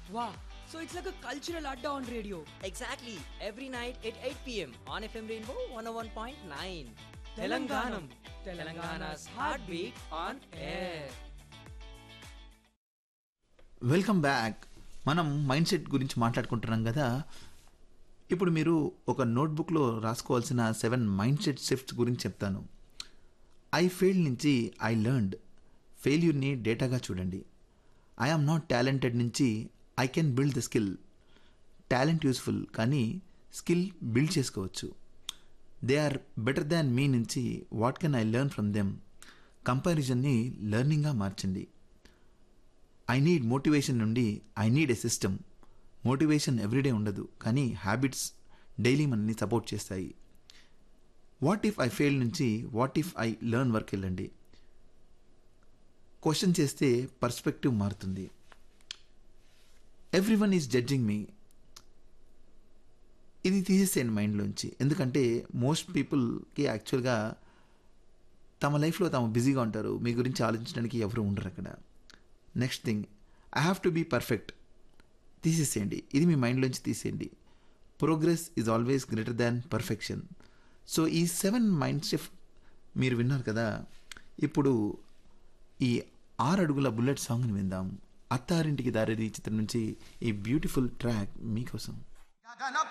Wow. So it's like a cultural adda on radio. Exactly. Every night at 8 pm on FM Rainbow 101.9. Telanganam. Telangana's heartbeat on air. Welcome back మనం mind set గురించి మాట్లాడుకుంటున్నాం కదా ఇప్పుడు మీరు ఒక నోట్బుక్లో రాసుకోవాల్సిన సెవెన్ మైండ్ సెట్ షిఫ్ట్స్ గురించి చెప్తాను ఐ ఫెయిల్ నుంచి ఐ లెర్న్డ్ ఫెయిల్యూర్ని డేటాగా చూడండి ఐ ఆమ్ నాట్ టాలెంటెడ్ నుంచి I can build the skill talent useful కానీ స్కిల్ బిల్డ్ చేసుకోవచ్చు they are better than me నుంచి what can I learn from them కంపారిజన్ని లెర్నింగ్గా మార్చండి ఐ నీడ్ మోటివేషన్ నుండి I need a system motivation everyday ఉండదు కానీ హ్యాబిట్స్ డైలీ మనల్ని సపోర్ట్ చేస్తాయి వాట్ ఇఫ్ ఐ ఫెయిల్ నుంచి what if I learn work వెళ్ళండి క్వశ్చన్ చేస్తే పర్స్పెక్టివ్ మారుతుంది everyone is judging me ఇది తీసేసేయండి మైండ్లోంచి ఎందుకంటే మోస్ట్ పీపుల్కి యాక్చువల్గా తమ లైఫ్లో తాము బిజీగా ఉంటారు మీ గురించి ఆలోచించడానికి ఎవరు ఉండరు అక్కడ next thing I have to be perfect తీసేసేయండి ఇది మీ మైండ్లోంచి తీసేయండి progress is always greater than perfection so ఈ సెవెన్ మైండ్ షిఫ్ట్ మీరు విన్నారు కదా ఇప్పుడు ఈ ఆరు అడుగుల బుల్లెట్ సాంగ్ని విందాం అత్తారింటికి దారి చిత్రం నుంచి ఈ బ్యూటిఫుల్ ట్రాక్ మీకోసం